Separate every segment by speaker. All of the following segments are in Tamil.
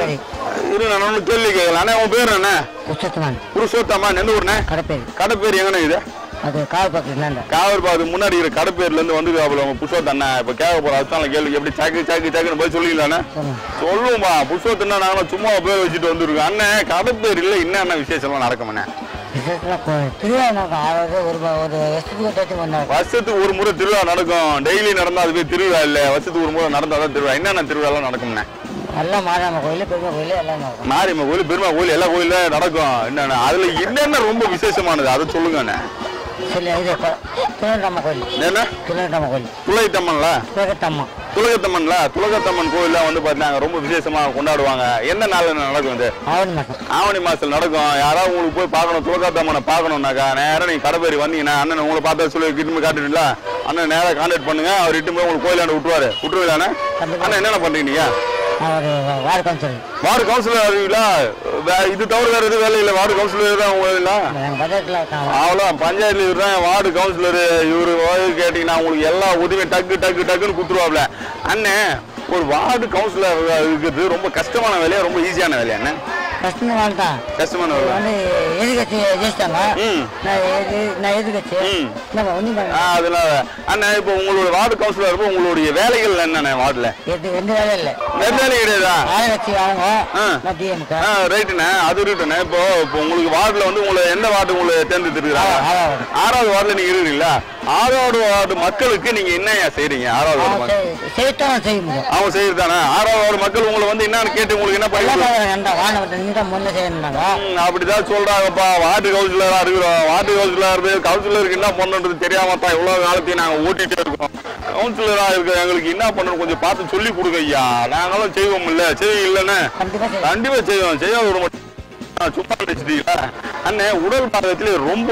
Speaker 1: கடப்பேரி
Speaker 2: இரு நான் ஒன்று கேள்வி கேட்கலாம் அண்ணே உன் பேர் என்ன
Speaker 1: புருஷோத்தமன்
Speaker 2: புருஷோத்தமா எந்த ஊர்ண்ணே
Speaker 1: கடப்பேரி
Speaker 2: கடைப்பேர் எங்கண்ணே இது
Speaker 1: அது கால் பக்கத்துல இருந்தா
Speaker 2: காவல் பாது முன்னாடி இருக்கிற கடைப்பேர்ல இருந்து வந்து அவங்க புருஷோத்தம் அண்ணா இப்ப கேட்க போற அதுதான் கேள்வி எப்படி சாக்கு சாக்கு சாக்குன்னு போய் சொல்லிக்கலாண்ணே
Speaker 1: சொல்லுங்க
Speaker 2: சொல்லுவோம்பா புருஷோத்தம்னா நாங்களும் சும்மா பேர் வச்சுட்டு வந்துருக்கோம் அண்ணன் கடைப்பேர் இல்ல என்னென்ன விசேஷம்லாம் நடக்கும்ண்ணே
Speaker 1: விசேஷத்தில் கோ- திருவிழா நடக்கும் அதாவது ஒரு ப- ஒரு வருஷத்துக்கு ஒரு டைம் கொண்டாடும்
Speaker 2: வருஷத்துக்கு ஒரு முறை திருவிழா நடக்கும் டெய்லி நடந்தா அது பேர் திருவிழா இல்ல வருஷத்துக்கு ஒரு முறை நடந்தாதான் திருவிழா என்னென்ன திருவிழாலாம் நடக்கும்ண்ணே
Speaker 1: எல்லாம் மாரியம்மன் கோயில் பெருமை கோயில் எல்லாம் நடக்கும்
Speaker 2: மாரியம்மன் கோயில் பெருமா கோயில் எல்லா கோயில நடக்கும் என்னென்ன அதுல என்னென்ன ரொம்ப விசேஷமானது அதை சொல்லுங்கண்ணே
Speaker 1: சொல்லி இது திருநெல்வேலி கோயில்
Speaker 2: என்ன
Speaker 1: திருநெல்வேலி கோயில்
Speaker 2: துளைத்தம்மன்ல
Speaker 1: திருக்கட்டம்மா
Speaker 2: துலகத்தம்மன்ல துலகத்தம்மன் கோயில்ல வந்து பார்த்தீங்கன்னா ரொம்ப விசேஷமா கொண்டாடுவாங்க எந்த நாள்ல நடக்கும் இது
Speaker 1: ஆவணி மாதம்
Speaker 2: ஆவணி மாசத்துல நடக்கும் யாராவது உங்களுக்கு போய் பார்க்கணும் துலகத்தம்மனை பார்க்கணும்னாக்கா நேரா நீங்க கடைப்பேரி வந்தீங்கன்னா அண்ணன் உங்களை பார்த்தா சொல்லி கிட்ட காட்டுறீங்களா அண்ணன் நேரா கான்டாக்ட் பண்ணுங்க அவர் இட்டு போய் உங்களுக்கு கோயிலாண்ட விட்டுருவாரு விட்டுருவீங்களாண்ணே
Speaker 1: கண்டிப்பா.
Speaker 2: அண்ணன் என்னென்ன பண்றீங்க நீங்க
Speaker 1: நான் ஒரு வார்டு கவுன்சிலர்
Speaker 2: வார்டு கவுன்சிலர் அறிவீங்களா வே- இது தவிர வேற எதுவும் வேலை இல்லை வார்டு கவுன்சிலர் தான் உங்களுக்கு இல்லை
Speaker 1: எங்கள் பட்ஜெட்டில் இருக்காங்க
Speaker 2: அவ்வளோ பஞ்சாயத்துல இவர் தான் வார்டு கவுன்சிலர் இவரு கேட்டீங்கன்னா உங்களுக்கு எல்லா உதவியும் டக்கு டக்கு டக்குன்னு கொடுத்துருவாப்ல அண்ணன் ஒரு வார்டு கவுன்சிலர் இருக்கிறது ரொம்ப கஷ்டமான வேலையா ரொம்ப ஈஸியான வேலையா அண்ணன்
Speaker 1: ஃபஸ்ட்டு நாள் தான்
Speaker 2: கஷ்டமான
Speaker 1: இது
Speaker 2: வேலை
Speaker 1: வந்து எதிர்கட்சி ஜெயிச்சிட்டாங்க
Speaker 2: ம்.
Speaker 1: நான் எது நான் எதிர்கட்சி
Speaker 2: ம்.
Speaker 1: நம்ம ஒன்றும்
Speaker 2: ஆ, அதனால அண்ணன் இப்போ உங்களோட வார்டு கவுன்சிலர் இருப்போ உங்களுடைய வேலைகள் என்னண்ணே வார்டில்
Speaker 1: எது எந்த வேலையும் இல்லை
Speaker 2: எந்த வேலை கிடையாதா
Speaker 1: ஆளுங்கட்சி அவங்க
Speaker 2: ஆ.
Speaker 1: நான் டிஎம்கே
Speaker 2: ஆ ரைட்டுண்ணே அது இருக்கட்டுண்ணே இப்போ இப்போ உங்களுக்கு வார்டில் வந்து உங்களை எந்த வார்டு உங்களை தேர்ந்தெடுத்துருக்காங்க
Speaker 1: ஆறாவது.
Speaker 2: ஆறாவது வார்டில் நீங்கள் இருக்கிறீங்களா ஆறாவது வார்டு மக்களுக்கு நீங்கள் என்னய்யா செய்றீங்க ஆறாவது வார்டு மக்கள்
Speaker 1: செய்யத்தான் செய்ய முடியும்
Speaker 2: அவங்க செய்யறதானே ஆறாவது வார்டு மக்கள் உங்களை வந்து என்னன்னு கேட்டு உங்களுக்கு என்ன பண்ணி
Speaker 1: எல்லாம் எந்த வாகனம் நின்று முன்ன செய்யணுன்னாங்க
Speaker 2: ம், அப்படிதான் சொல்றாங்கப்பா வார்டு கவுன்சிலரா இருக்கிறோம் வார்டு கவுன்சிலரா இருந்து கவுன்சிலருக்கு என்ன பண்ணணுன்றது தெரியாம தான் இவ்வளவு காலத்தையும் நாங்க ஓட்டிட்டே இருக்கோம் கவுன்சிலரா இருக்க எங்களுக்கு என்ன பண்ணணும் கொஞ்சம் பார்த்து சொல்லி கொடுங்க ஐயா நாங்களும் செய்வோம் இல்ல செய்வோம் இல்லன்னு
Speaker 1: கண்டிப்பாக செய்யும்
Speaker 2: கண்டிப்பா செய்வோம் செய்ய விட மாட்டோம் ஆ, சும்மா நினைச்சிட்டீங்களா அண்ணே உடல் பாகத்திலே ரொம்ப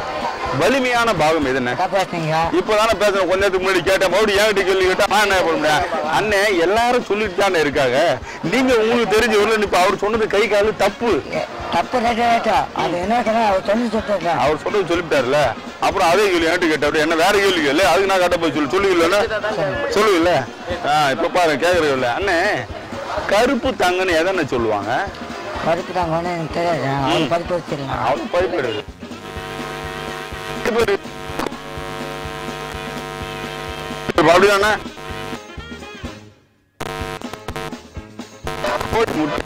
Speaker 2: வலிமையான பாகம் எதுன்னு
Speaker 1: காப்பாற்றுங்க
Speaker 2: இப்பதானே பேசுறேன் கொஞ்ச நேரத்துக்கு முன்னாடி கேட்டேன் மறுபடியும் என்கிட்ட கேள்வி கேட்டா நான் என்ன பண்ண முடியும் அண்ணே எல்லாரும் சொல்லிட்டு தானே இருக்காங்க நீங்க உங்களுக்கு தெரிஞ்ச ஒரு இப்ப அவர் சொன்னது கை காலு தப்பு
Speaker 1: தப்பு ரேட்டு ரேட்டா அது என்ன சொன்னா அவர் சொல்லி சொல்லிட்டு
Speaker 2: அவர் சொன்னது சொல்லிட்டாருல அப்புறம் அதே கேள்வி என்கிட்ட கேட்டாரு என்ன வேற கேள்வி கேள்வி அதுக்கு நான் கட்ட போய் சொல்லு சொல்லுவில்ல சொல்லுவில்ல ஆ இப்ப பாருங்க கேக்குறீங்கல்ல அண்ணே கருப்பு தங்கன்னு எதன்னு சொல்லுவாங்க
Speaker 1: பருப்பு தாங்க ஒன்றும் எனக்கு தெரியாது அவர் பருப்பு வச்சிடலாம்
Speaker 2: அவன் பைப் கிடையாது இப்ப அப்படிதானே போய் முட்டு.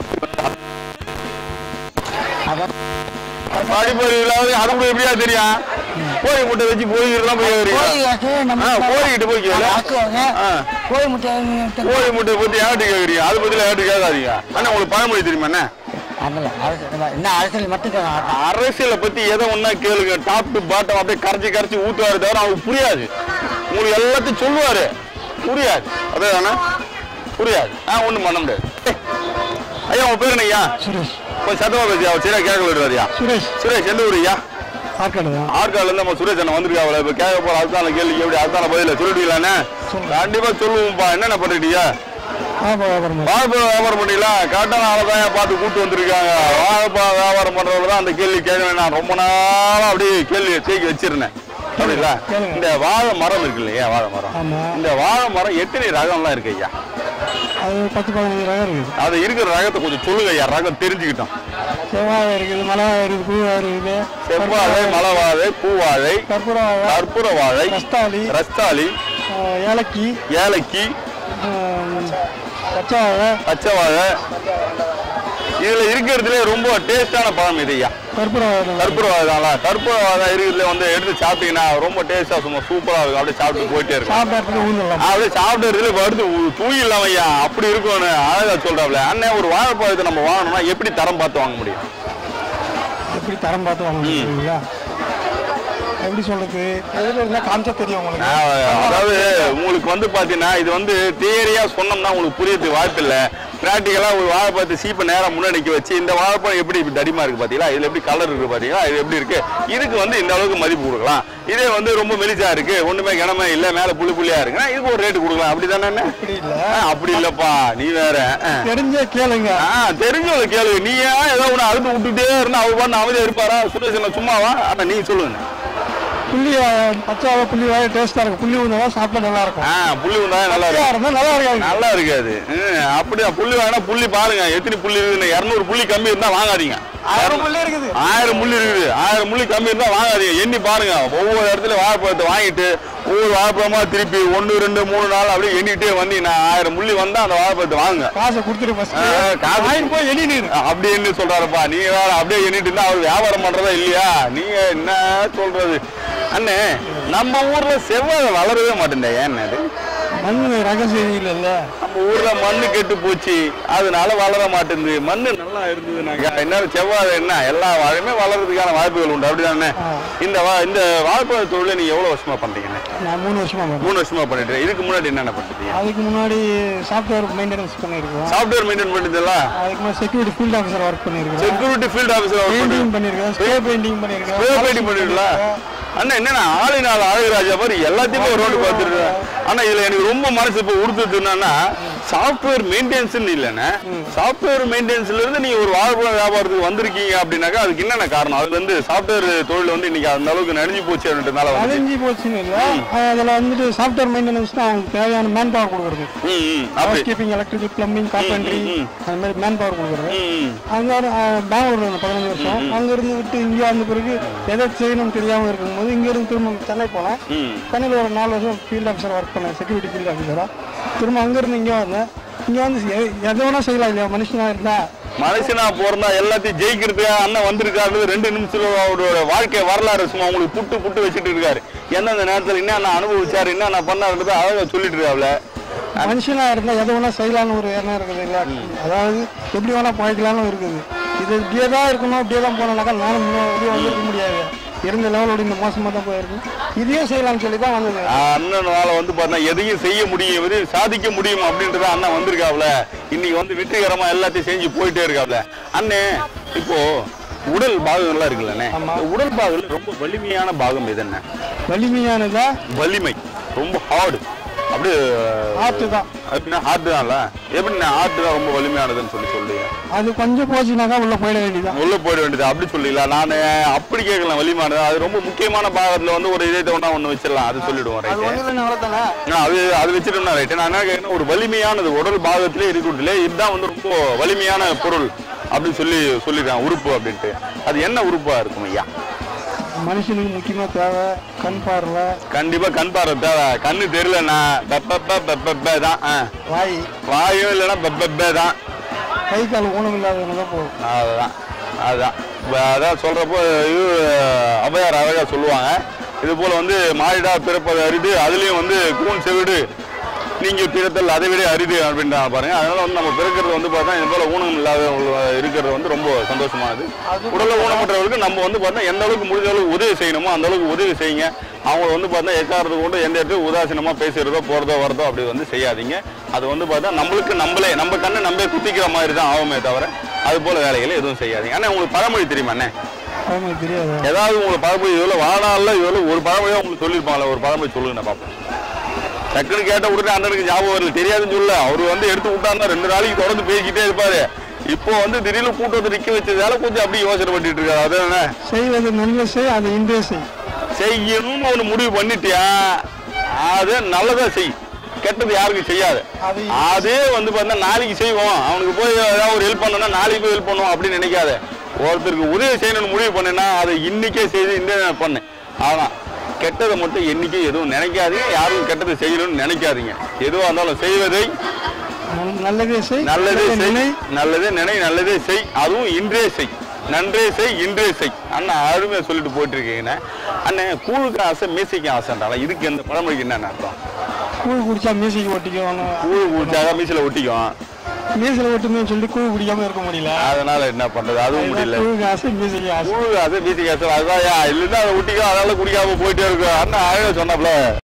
Speaker 1: அதான்
Speaker 2: படிப்பறிவு இல்லாத அது கூட எப்படியா தெரியும் கோழி முட்டை வச்சு போய்கிட்டு போய்
Speaker 1: கோழி
Speaker 2: வரீங்க
Speaker 1: வந்து நம்ம
Speaker 2: ஆ, கோழிகிட்ட போய் கேளு.
Speaker 1: ஆக்குவாங்க
Speaker 2: ஆ.
Speaker 1: கோழி முட்டை வாங்கிட்டு
Speaker 2: கோழி முட்டை பத்தி யார்கிட்ட கேக்குறீங்க அது பத்தி யார்கிட்ட கேட்காதீங்க அண்ணா உங்களுக்கு பழமொழி தெரியுமா அண்ணா
Speaker 1: அதில் அரசியல் என்ன அரசியல் மட்டும் கேட்கலாம்.
Speaker 2: அரசியலை பத்தி எதை ஒண்ணா கேளுங்க டாப் டு பாட்டம் அப்படியே கரைச்சி கரைச்சி ஊத்துவாரு தவிர அவருக்கு புரியாது உங்களுக்கு எல்லாத்தையும் சொல்லுவாரு புரியாது அதானே புரியாது ஆ ஒண்ணும் பண்ண முடியாது ஏய், ஐயா உங்க பேர் என்ன ஐயா
Speaker 1: சுரேஷ்
Speaker 2: கொஞ்சம் சத்தமா பேசியா அவர் சரியா கேட்க விடுறாருயா
Speaker 1: சுரேஷ்
Speaker 2: சுரேஷ் எந்த ஊர் ஐயா
Speaker 1: ஆட்காடு தான்
Speaker 2: ஆற்காடுல இருந்து நம்ம சுரேஷ் அண்ணன் வந்திருக்காவல இப்ப கேட்க போற அதுதான் கேள்வி எப்படி அதுதான் பதில சொல்லிட்டீங்களாண்ணே கண்டிப்பா சொல்லுவோம்ப்பா என்னென்ன பண்ணிட்டீங்க
Speaker 1: வியாபாரம்
Speaker 2: வாழைப்பழம் வியாபாரம் பண்ணீங்களா கரெக்டான ஆளை தான் பார்த்து கூட்டு வந்திருக்காங்க வாழைப்பழம் வியாபாரம் பண்றவங்க தான் அந்த கேள்வி கேட்க நான் ரொம்ப நாளா அப்படியே கேள்வி தேக்கி வச்சிருந்தேன் அப்படிங்களா
Speaker 1: கேளுங்க.
Speaker 2: இந்த வாழை மரம் இருக்கு இல்லையா வாழை மரம்
Speaker 1: ஆமா.
Speaker 2: இந்த வாழை மரம் எத்தனை ரகம்லாம் இருக்கு ஐயா
Speaker 1: அது பத்து பதினஞ்சு ரகம் இருக்குது
Speaker 2: அது இருக்கிற ரகத்தை கொஞ்சம் சொல்லுங்க ஐயா ரகம் தெரிஞ்சுக்கிட்டோம்
Speaker 1: செவ்வாழை இருக்குது மலவாழை இருக்குது பூவாழை இருக்குது
Speaker 2: செவ்வாழை மலவாழை பூவாழை
Speaker 1: கற்பூர வாழை
Speaker 2: கற்பூர வாழை
Speaker 1: ரஸ்தாளி
Speaker 2: ரஸ்தாளி
Speaker 1: ஆஹ் ஏலக்கி
Speaker 2: ஏலக்கி
Speaker 1: ஆஹ் பச்சை வாழை
Speaker 2: பச்சை வாழை இதுல இருக்கிறதுல ரொம்ப டேஸ்டான பழம் இது ஐயா
Speaker 1: கற்பூர வாழை
Speaker 2: கற்பூர வாழை தான்ல கற்பூர வாழை இருக்கிறதுல வந்து எடுத்து சாப்பிட்டீங்கன்னா ரொம்ப டேஸ்டா சும்மா சூப்பரா இருக்கும் அப்படியே சாப்பிட்டு போயிட்டே இருக்கும்
Speaker 1: சாப்பிட்றதுக்கு ஊந்தலாம்
Speaker 2: அப்படியே சாப்பிடுறதுல படுத்து ஊ- தூய் இல்லாம ஐயா அப்படி இருக்கும்னு அழகா சொல்றாப்ல அண்ணன் ஒரு வாழைப்பழத்தை நம்ம வாங்கணும்னா எப்படி தரம் பார்த்து வாங்க முடியும்
Speaker 1: எப்படி தரம் பார்த்து வாங்க முடியுங்களா எப்படி சொல்றது எதில் இருந்தால் காமிச்சா தெரியும் உங்களுக்கு
Speaker 2: ஆஹ், அதாவது உங்களுக்கு வந்து பாத்தீங்கன்னா இது வந்து தியரியா சொன்னோம்னா உங்களுக்கு புரியறதுக்கு வாய்ப்பு இல்ல பிராக்டிக்கலா ஒரு வாழைப்பழத்தை சீப்பை நேரம் முன்னாடி நிக்க வச்சு இந்த வாழைப்பழம் எப்படி இப்படி தடிமா இருக்கு பாத்தீங்களா இதுல எப்படி கலர் இருக்கு பாத்தீங்களா இது எப்படி இருக்கு இதுக்கு வந்து இந்த அளவுக்கு மதிப்பு கொடுக்கலாம் இதே வந்து ரொம்ப மெலிசா இருக்கு ஒண்ணுமே கனமே இல்ல மேல புள்ளி புள்ளியா இருக்குன்னா இதுக்கு ஒரு ரேட் கொடுக்கலாம் அப்படிதானே
Speaker 1: அப்படி இல்லை
Speaker 2: ஆஹ், அப்படி இல்லப்பா நீ வேற ஆஹ்.
Speaker 1: தெரிஞ்சே கேளுங்க
Speaker 2: ஆ தெரிஞ்சவங்க கேளு நீ ஏன் ஏதோ ஒன்று அறுத்து விட்டுட்டே இருந்தா அவர் பண்ண அமைதியா இருப்பாரா சுரேஷ் என்ன சும்மாவா ஆனா நீ சொல்லுங்க
Speaker 1: புள்ளி அஹ், பச்சாவை புள்ளி வாய டேஸ்ட்டாக இருக்கும் புள்ளி உணவா சாப்பிட்டா நல்லா இருக்கும்
Speaker 2: ஆ புள்ளி உண்டா நல்லா இருக்கு
Speaker 1: பச்சையா இருந்தால் நல்லா இருக்காது
Speaker 2: நல்லா இருக்காது ம், அப்படியா புள்ளி வாங்கினா புள்ளி பாருங்க எத்தனை புள்ளி இருக்குன்னு இரநூறு புள்ளி கம்மி இருந்தா வாங்காதீங்க
Speaker 1: ஆயிரம் புள்ளி இருக்குது
Speaker 2: ஆயிரம் முள்ளி இருக்குது ஆயிரம் முள்ளி கம்மி இருந்தா வாங்காதீங்க எண்ணி பாருங்க ஒவ்வொரு இடத்துல வாழைப்பழத்தை வாங்கிட்டு ஒவ்வொரு வாழைப்பழமா திருப்பி ஒன்று ரெண்டு மூணு நாள் அப்படியே எண்ணிட்டே வந்தீங்கன்னா ஆயிரம் முள்ளி வந்தா அந்த வாழைப்பழத்தை வாங்குங்க
Speaker 1: காசை கொடுத்துட்டு ஃபர்ஸ்ட்
Speaker 2: ஆ, காசு-
Speaker 1: வாங்கிட்டு போய் எண்ணி நீர்
Speaker 2: அப்படின்னு சொல்றாருப்பா நீங்க வேற அப்படியே எண்ணிட்டு இருந்தா அவர் வியாபாரம் பண்றதா இல்லையா நீங்க என்ன சொல்றது அண்ணே நம்ம ஊர்ல செவ்வாழை வளரவே மாட்டேன் ஏன் அது
Speaker 1: மண் ரகசியம் இல்லைல்ல
Speaker 2: நம்ம ஊர்ல மண்ணு கெட்டு போச்சு அதனால வளர மாட்டேங்குது மண்ணு நல்லா இருந்ததுனாக்கா என்ன செவ்வாழை என்ன எல்லா வாழையுமே வளர்றதுக்கான வாய்ப்புகள் உண்டு அப்படிதானே
Speaker 1: ஆ.
Speaker 2: இந்த வா- இந்த வாழைப்பழ தொழிலை நீங்க எவ்வளவு வருஷமா பண்றீங்கண்ணே
Speaker 1: நான் மூணு வருஷமா பண்ணுறேன்
Speaker 2: மூணு வருஷமா பண்ணிட்டு இதுக்கு முன்னாடி என்னென்ன பண்ணிட்டீங்க
Speaker 1: அதுக்கு முன்னாடி சாஃப்ட்வேர் மெயின்டெனன்ஸ் பண்ணியிருக்கோம்
Speaker 2: சாஃப்ட்வேர் மெயின்டைன் பண்ணிட்டீங்களா
Speaker 1: அதுக்கு முன்னாடி செக்யூரிட்டி ஃபீல்ட் ஆஃபீஸர் ஒர்க் பண்ணியிருக்கோம்
Speaker 2: security field officer work
Speaker 1: painting
Speaker 2: பண்ணுறீங்க
Speaker 1: பண்ணியிருக்கேன் ஸ்ப்ரே பெயிண்டிங் பண்ணியிருக்கேன்
Speaker 2: ஸ்ப்ரே பெயிண்டிங் பண்ணிருக்கல அண்ணா என்னன்னா ஆளினால் அழகுராஜா மாதிரி எல்லாத்தையுமே ஒரு ரோடு பார்த்துருக்கேன் ஆனா இதுல எனக்கு ரொம்ப மனசு இப்போ உறுத்துது என்னன்னா சாஃப்ட்வேர் மெயின்டெனன்ஸ் இல்லைண்ணே சாஃப்ட்வேர் மெயின்டெனன்ஸ்ல இருந்து நீங்க ஒரு வாழ்வுல வியாபாரத்துக்கு வந்திருக்கீங்க அப்படின்னாக்கா அதுக்கு என்னென்ன காரணம் அது வந்து சாஃப்ட்வேர் தொழில் வந்து இன்னைக்கு அந்த அளவுக்கு நடிஞ்சு போச்சு அப்படின்றதுனால வந்து
Speaker 1: அழிஞ்சி போச்சுன்னு இல்லை அதில் வந்துட்டு சாஃப்ட்வேர் மெயின்டெனன்ஸ் தான் அவங்களுக்கு தேவையான மேன் பவர் கொடுக்குறது
Speaker 2: ம் ம் அப்படி
Speaker 1: housekeeping electrical plumbing carpentry
Speaker 2: ம், ம்.
Speaker 1: அந்த மாதிரி மேன் பவர் கொடுக்குறது
Speaker 2: ம் ம்
Speaker 1: அங்கே பெங்களூர்ல இருந்தேன் பதினஞ்சு வருஷம் அங்க இருந்து விட்டு இங்கே வந்த பிறகு எதை செய்யணும்னு தெரியாம இருக்கும்போது இங்க இருந்து திரும்ப சென்னை போனேன்
Speaker 2: ம்
Speaker 1: சென்னையில் ஒரு நாலு வருஷம் ஃபீல்ட் ஆஃபீஸர் ஒர்க் பண்ணேன் செக்யூரிட்டி ஃபீல்ட் ஆஃபீஸரா திரும்ப அங்க இருந்து இங்கே வந்தேன் இங்க வந்து எ- எதை வேணா செய்யலாம் இல்லையா மனுஷனா இருந்தா
Speaker 2: மனுஷனா பிறந்தா எல்லாத்தையும் ஜெயிக்கிறதுக்கு அண்ணன் வந்திருக்காரு ரெண்டு நிமிஷத்துல அவரோட வாழ்க்கை வரலாறு சும்மா உங்களுக்கு புட்டு புட்டு வச்சுட்டு இருக்காரு எந்தெந்த நேரத்துல என்னென்ன அனுபவிச்சாரு என்னென்ன பண்ணாருன்றதை அழகா சொல்லிட்டு இருக்காப்ல
Speaker 1: மனுஷனா இருந்தா எதை வேணா செய்யலாம்னு ஒரு எண்ணம் இருக்குது இல்லையா அதாவது எப்படி வேணா பழக்கலாம்னு இருக்குது இது இப்படியே தான் இருக்கணும் இப்படியே தான் போனோம்னாக்கா நானும் முன்னாடி வந்திருக்க முடியாது இருந்த லெவலோட இந்த மோசமாக தான் போயிருக்கு இதையும் செய்யலாம்னு சொல்லி தான் வந்தது
Speaker 2: அண்ணனால வந்து பார்த்தா எதையும் செய்ய முடியும் எதையும் சாதிக்க முடியும் அப்படின்றத அண்ணன் வந்திருக்காப்ல இன்னைக்கு வந்து வெற்றிகரமா எல்லாத்தையும் செஞ்சு போயிட்டே இருக்காப்ல அண்ணே இப்போ உடல் பாகங்கள்லாம் இருக்குல்லண்ணே
Speaker 1: ஆமா.
Speaker 2: இந்த உடல் பாகங்கள் ரொம்ப வலிமையான பாகம் எது என்ன
Speaker 1: வலிமையானதா
Speaker 2: வலிமை ரொம்ப ஹார்டு அப்படியே
Speaker 1: ஆற்று தான்
Speaker 2: அப்படின்னா ஹார்ட் தான்ல எப்படிண்ணே ஹார்ட் தான் ரொம்ப வலிமையானதுன்னு சொல்லி சொல்றீங்க
Speaker 1: அது கொஞ்சம் போச்சுனாக்கா உள்ள போயிட வேண்டியதான்
Speaker 2: உள்ள போயிட வேண்டியது அப்படி சொல்லல நான் அப்படி கேட்கலாம் வலிமையானது அது ரொம்ப முக்கியமான பாகத்துல வந்து ஒரு இதயத்தை ஒன்றா ஒன்று வச்சிடலாம் அது சொல்லிடுவோம்
Speaker 1: அது
Speaker 2: ரைட்டு
Speaker 1: ஒன்றும் இல்லை அவ்வளோதானே
Speaker 2: ஆ, அது அது வச்சுட்டோம்னா ரைட்டு நான் என்ன கேட்கறேன் ஒரு வலிமையானது உடல் பாகத்திலே இருக்கிறதுல இதுதான் வந்து ரொம்ப வலிமையான பொருள் அப்படின்னு சொல்லி சொல்லிருக்காங்க உறுப்பு அப்படின்ட்டு அது என்ன உறுப்பா இருக்கும் ஐயா
Speaker 1: மனுஷனுக்கு முக்கியமா தேவை கண் பார்வை
Speaker 2: கண்டிப்பா கண் பார்வை தேவை கண்ணு தெரியலண்ணா பெப்பப்ப பெப்பப்ப தான் ஆ.
Speaker 1: வாய்
Speaker 2: வாயும் இல்லைன்னா பெப்பப்பே தான்
Speaker 1: கை கால் ஊனம் இல்லாதவங்க தான் போகும்
Speaker 2: அதுதான் அதுதான் இப்ப அதான் சொல்றப்போ இது ஔவையார் அழகா சொல்லுவாங்க இது போல வந்து மாறிடா பிறப்பது அரிது அதுலயும் வந்து கூன் செவிடு நீங்க பிறத்தல் அதை விட அரிது அப்படின்றாங்க பாருங்க அதனால வந்து நம்ம பிறக்கிறது வந்து பார்த்தா இது போல ஊனம் இல்லாத இருக்கிறது வந்து ரொம்ப சந்தோஷமானது
Speaker 1: அது
Speaker 2: உடல்ல ஊனமுற்றவர்களுக்கு நம்ம வந்து பார்த்தா எந்த அளவுக்கு முடிஞ்ச அளவுக்கு உதவி செய்யணுமோ அந்த அளவுக்கு உதவி செய்யுங்க அவங்க வந்து பார்த்தா எக்காரது கொண்டு எந்த இடத்துக்கு உதாசீனமா பேசுறதோ போறதோ வரதோ அப்படி வந்து செய்யாதீங்க அது வந்து பார்த்தா நம்மளுக்கு நம்மளே நம்ம கண்ணை நம்ம குத்திக்கிற மாதிரி தான் ஆகுமே தவிர அது போல வேலைகளை எதுவும் செய்யாதீங்க அண்ணா உங்களுக்கு பழமொழி தெரியுமா அண்ணே
Speaker 1: அவங்களுக்கு தெரியாது
Speaker 2: ஏதாவது உங்களுக்கு பழமொழி இவ்வளோ வாழ்நாளில் இவ்வளோ ஒரு பழமொழியாக உங்களுக்கு சொல்லியிருப்பாங்களே ஒரு பழமொழி சொல்லுங்க நான் பார்ப்போம் டக்குன்னு கேட்ட உடனே அண்ணனுக்கு ஞாபகம் வரல தெரியாதுன்னு சொல்ல அவர் வந்து எடுத்து விட்டாருன்னா ரெண்டு நாளைக்கு தொடர்ந்து பேசிக்கிட்டே இருப்பாரு இப்போ வந்து திடீர்னு கூட்டத்தை நிக்க வச்சதால கொஞ்சம் அப்படி யோசனை பண்ணிட்டு இருக்காரு அதானே
Speaker 1: செய்வது நல்ல செய் அது இன்றே செய்
Speaker 2: செய்யணும்னு ஒன்று முடிவு பண்ணிட்டியா அது நல்லதா செய் கெட்டது யாருக்கும் செய்யாது
Speaker 1: அது
Speaker 2: அதே வந்து பார்த்தா நாளைக்கு செய்வோம் அவனுக்கு போய் ஏதாவது ஒரு ஹெல்ப் பண்ணனா நாளைக்கு போய் ஹெல்ப் பண்ணுவோம் அப்படின்னு நினைக்காத ஒருத்தருக்கு உதவி செய்யணும்னு முடிவு பண்ணேன்னா அதை இன்னைக்கே செய்து இந்த பண்ணு ஆனா கெட்டதை மட்டும் என்னைக்கே எதுவும் நினைக்காதீங்க யாரும் கெட்டதை செய்யணும்னு நினைக்காதீங்க எதுவாக இருந்தாலும் செய்வதை
Speaker 1: நல்- நல்லதே செய்
Speaker 2: நல்லதே
Speaker 1: நல்லதை
Speaker 2: செய்
Speaker 1: நினை.
Speaker 2: நல்லதே நினை நல்லதே செய் அதுவும் இன்றே செய் நன்றே செய் இன்றே செய் அண்ணா அருமையா சொல்லிட்டு போயிட்டு இருக்கீங்கண்ணே அண்ணே கூழுக்கு ஆசை மீசைக்கு ஆசைன்றால இதுக்கு எந்த பழமொழிக்கு என்ன அர்த்தம்
Speaker 1: கூழ் குடிச்சா மீசைக்கு ஒட்டிக்கும்
Speaker 2: கூழ் குடிச்சாக மீசையில் ஒட்டிக்கும்
Speaker 1: மீசையில் ஒட்டுமே சொல்லி கூழ் குடிக்காம இருக்க முடியல
Speaker 2: அதனால என்ன பண்றது அதுவும் முடியல
Speaker 1: கூழுக்கு ஆசை மீசைக்கு ஆசை
Speaker 2: கூழ் அது மீசைக்கு ஆசை அதுதான் இல்லைன்னா அதை ஒட்டிக்கும் அதனால குடிக்காம போயிட்டே இருக்கும் அண்ணா அழகா சொன்னாப்ல